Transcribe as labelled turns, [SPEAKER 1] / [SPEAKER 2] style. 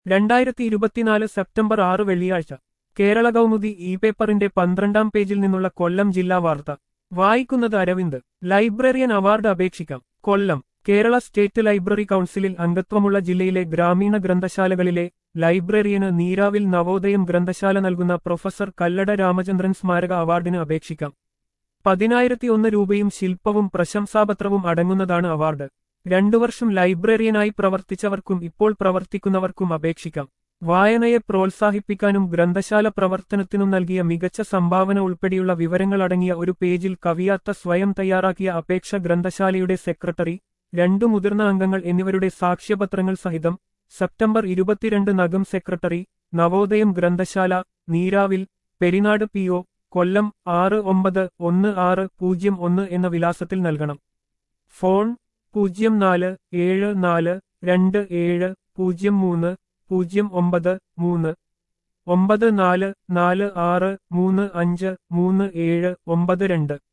[SPEAKER 1] രണ്ടായിരത്തി ഇരുപത്തിനാല് സെപ്റ്റംബർ ആറ് വെള്ളിയാഴ്ച കേരള കൗമുദി ഇ പേപ്പറിന്റെ പന്ത്രണ്ടാം പേജിൽ നിന്നുള്ള കൊല്ലം ജില്ലാ വാർത്ത വായിക്കുന്നത് അരവിന്ദ് ലൈബ്രറിയൻ അവാർഡ് അപേക്ഷിക്കാം കൊല്ലം കേരള സ്റ്റേറ്റ് ലൈബ്രറി കൗൺസിലിൽ അംഗത്വമുള്ള ജില്ലയിലെ ഗ്രാമീണ ഗ്രന്ഥശാലകളിലെ ലൈബ്രറിയന് നീരാവിൽ നവോദയം ഗ്രന്ഥശാല നൽകുന്ന പ്രൊഫസർ കല്ലട രാമചന്ദ്രൻ സ്മാരക അവാർഡിന് അപേക്ഷിക്കാം പതിനായിരത്തി ഒന്ന് രൂപയും ശില്പവും പ്രശംസാപത്രവും അടങ്ങുന്നതാണ് അവാർഡ് രണ്ടു വർഷം ലൈബ്രറിയനായി പ്രവർത്തിച്ചവർക്കും ഇപ്പോൾ പ്രവർത്തിക്കുന്നവർക്കും അപേക്ഷിക്കാം വായനയെ പ്രോത്സാഹിപ്പിക്കാനും ഗ്രന്ഥശാല പ്രവർത്തനത്തിനും നൽകിയ മികച്ച സംഭാവന ഉൾപ്പെടെയുള്ള വിവരങ്ങളടങ്ങിയ ഒരു പേജിൽ കവിയാത്ത സ്വയം തയ്യാറാക്കിയ അപേക്ഷ ഗ്രന്ഥശാലയുടെ സെക്രട്ടറി രണ്ടു മുതിർന്ന അംഗങ്ങൾ എന്നിവരുടെ സാക്ഷ്യപത്രങ്ങൾ സഹിതം സെപ്റ്റംബർ ഇരുപത്തിരണ്ട് നഗം സെക്രട്ടറി നവോദയം ഗ്രന്ഥശാല നീരാവിൽ പെരിനാട് പി ഒ കൊല്ലം ആറ് ഒമ്പത് ഒന്ന് ആറ് പൂജ്യം ഒന്ന് എന്ന വിലാസത്തിൽ നൽകണം ഫോൺ പൂജ്യം നാല് ഏഴ് നാല് രണ്ട് ഏഴ് പൂജ്യം മൂന്ന് പൂജ്യം ഒമ്പത് മൂന്ന് ഒമ്പത് നാല് നാല് ആറ് മൂന്ന് അഞ്ച് മൂന്ന് ഏഴ് ഒമ്പത് രണ്ട്